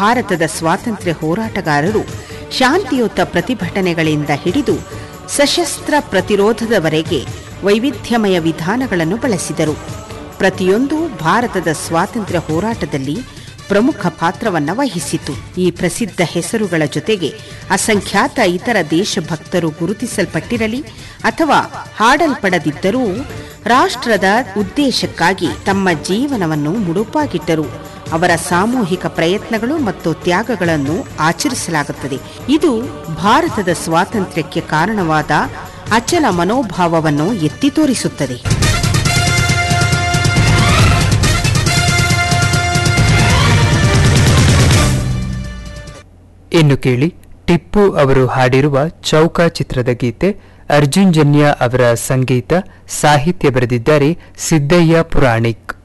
ಭಾರತದ ಸ್ವಾತಂತ್ರ್ಯ ಹೋರಾಟಗಾರರು ಶಾಂತಿಯುತ ಪ್ರತಿಭಟನೆಗಳಿಂದ ಹಿಡಿದು ಸಶಸ್ತ್ರ ಪ್ರತಿರೋಧದವರೆಗೆ ವೈವಿಧ್ಯಮಯ ವಿಧಾನಗಳನ್ನು ಬಳಸಿದರು ಪ್ರತಿಯೊಂದು ಭಾರತದ ಸ್ವಾತಂತ್ರ್ಯ ಹೋರಾಟದಲ್ಲಿ ಪ್ರಮುಖ ಪಾತ್ರವನ್ನ ವಹಿಸಿತು ಈ ಪ್ರಸಿದ್ಧ ಹೆಸರುಗಳ ಜೊತೆಗೆ ಅಸಂಖ್ಯಾತ ಇತರ ದೇಶಭಕ್ತರು ಗುರುತಿಸಲ್ಪಟ್ಟಿರಲಿ ಅಥವಾ ಹಾಡಲ್ಪಡದಿದ್ದರೂ ರಾಷ್ಟ್ರದ ಉದ್ದೇಶಕ್ಕಾಗಿ ತಮ್ಮ ಜೀವನವನ್ನು ಮುಡುಪಾಗಿಟ್ಟರು ಅವರ ಸಾಮೂಹಿಕ ಪ್ರಯತ್ನಗಳು ಮತ್ತು ತ್ಯಾಗಗಳನ್ನು ಆಚರಿಸಲಾಗುತ್ತದೆ ಇದು ಭಾರತದ ಸ್ವಾತಂತ್ರ್ಯಕ್ಕೆ ಕಾರಣವಾದ ಅಚಲ ಮನೋಭಾವವನ್ನು ಎತ್ತಿ ತೋರಿಸುತ್ತದೆ ಇನ್ನು ಕೇಳಿ ಟಿಪ್ಪು ಅವರು ಹಾಡಿರುವ ಚೌಕ ಚಿತ್ರದ ಗೀತೆ ಅರ್ಜುನ್ ಜನ್ಯ ಅವರ ಸಂಗೀತ ಸಾಹಿತ್ಯ ಬರೆದಿದ್ದಾರೆ ಸಿದ್ದಯ್ಯ ಪುರಾಣಿಕ್